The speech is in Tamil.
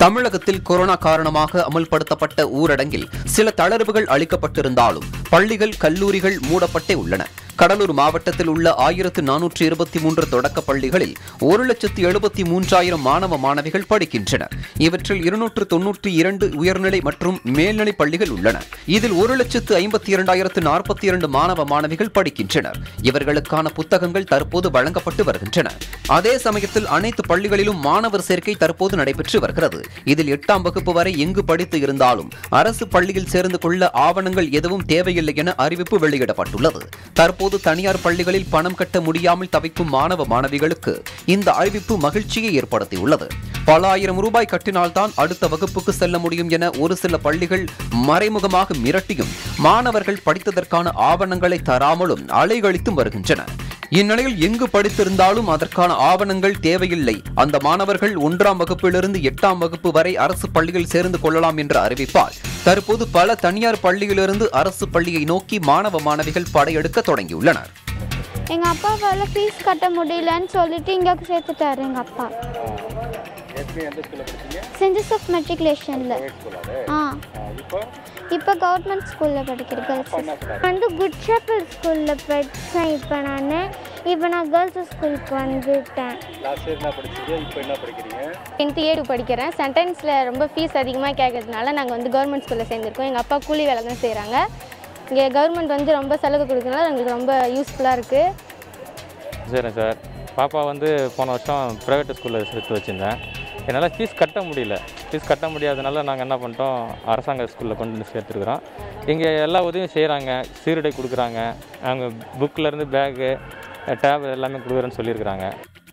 தமிழகத்தில் கொரோனா காரணமாக அமல்படுத்தப்பட்ட ஊரடங்கில் சில தளர்வுகள் அளிக்கப்பட்டிருந்தாலும் பள்ளிகள் கல்லூரிகள் மூடப்பட்டே உள்ளன கடலூர் மாவட்டத்தில் உள்ள ஆயிரத்து நானூற்று இருபத்தி மூன்று தொடக்கப் பள்ளிகளில் ஒரு லட்சத்து எழுபத்தி மூன்றாயிரம் மாணவ மாணவிகள் படிக்கின்றனர் இவற்றில் இருநூற்று தொன்னூற்றி இரண்டு உயர்நிலை மற்றும் மேல்நிலை பள்ளிகள் உள்ளன இதில் ஒரு லட்சத்து ஐம்பத்தி இரண்டாயிரத்து நாற்பத்தி இரண்டு மாணவ மாணவிகள் படிக்கின்றனர் இவர்களுக்கான புத்தகங்கள் தற்போது வழங்கப்பட்டு வருகின்றன அதே சமயத்தில் அனைத்து பள்ளிகளிலும் மாணவர் சேர்க்கை தற்போது நடைபெற்று வருகிறது இதில் எட்டாம் வகுப்பு வரை எங்கு படித்து இருந்தாலும் அரசு பள்ளியில் சேர்ந்து கொள்ள ஆவணங்கள் எதுவும் தேவையில்லை என அறிவிப்பு வெளியிடப்பட்டுள்ளது தற்போது தனியார் பள்ளிகளில் பணம் கட்ட முடியாமல் தவிக்கும் மாணவ மாணவிகளுக்கு இந்த அறிவிப்பு மகிழ்ச்சியை ஏற்படுத்தியுள்ளது பல ஆயிரம் ரூபாய் கட்டினால்தான் அடுத்த வகுப்புக்கு செல்ல முடியும் என ஒரு சில பள்ளிகள் மறைமுகமாக மிரட்டியும் மாணவர்கள் படித்ததற்கான ஆவணங்களை தராமலும் அலைகழித்தும் வருகின்றன இந்நிலையில் எங்கு படித்திருந்தாலும் அதற்கான ஆவணங்கள் தேவையில்லை அந்த மாணவர்கள் ஒன்றாம் வகுப்பிலிருந்து எட்டாம் வகுப்பு வரை அரசு பள்ளியில் சேர்ந்து கொள்ளலாம் என்ற அறிவிப்பால் தற்போது பல தனியார் பள்ளியிலிருந்து அரசு பள்ளியை நோக்கி மாணவ மாணவிகள் படையெடுக்க தொடங்கியுள்ளனர் எங்கள் அப்பாவால் ஃபீஸ் கட்ட முடியலன்னு சொல்லிட்டு இங்கே சேர்த்துட்டாரு எங்கள் அப்பா ஏற்கனவே எந்த ஸ்கூலில் படிச்சீங்க சென்ட் ஜோசப் மெட்ரிகுலேஷனில் ஸ்கூலாரு ஆ இப்போ இப்போ கவர்மெண்ட் ஸ்கூலில் படிக்கிற கேர்ள்ஸ் என்ன சொல்கிறாரு வந்து குட் ஷெப்பர்ட் ஸ்கூலில் படித்தேன் இப்போ நான் இப்போ நான் கேர்ள்ஸ் ஸ்கூலுக்கு வந்துட்டேன் லாஸ்ட் இயர் என்ன படிச்சீங்க இப்போ என்ன படிக்கிறீங்க டென்த்து ஏடு படிக்கிறேன் சென்டென்ஸில் ரொம்ப ஃபீஸ் அதிகமாக கேட்கறதுனால நாங்கள் வந்து கவர்மெண்ட் ஸ்கூலில் சேர்ந்துருக்கோம் எங்கள் அப்பா கூலி வேலை தான் செய்கிறாங்க இங்கே கவர்மெண்ட் வந்து ரொம்ப சலுகை கொடுக்கறதுனால எங்களுக்கு ரொம்ப யூஸ்ஃபுல்லாக இருக்குது சரிங்க சார் பாப்பா வந்து போன வருஷம் ப்ரைவேட் ஸ்கூலில் சேர்த்து வச்சுருந்தேன் என்னால் ஃபீஸ் கட்ட முடியல ஃபீஸ் கட்ட முடியாதனால நாங்கள் என்ன பண்ணிட்டோம் அரசாங்க ஸ்கூலில் கொண்டு வந்து சேர்த்துருக்குறோம் இங்கே எல்லா உதவியும் செய்கிறாங்க சீருடை கொடுக்குறாங்க அவங்க புக்கிலேருந்து பேகு டேப் எல்லாமே கொடுக்குறேன்னு சொல்லியிருக்கிறாங்க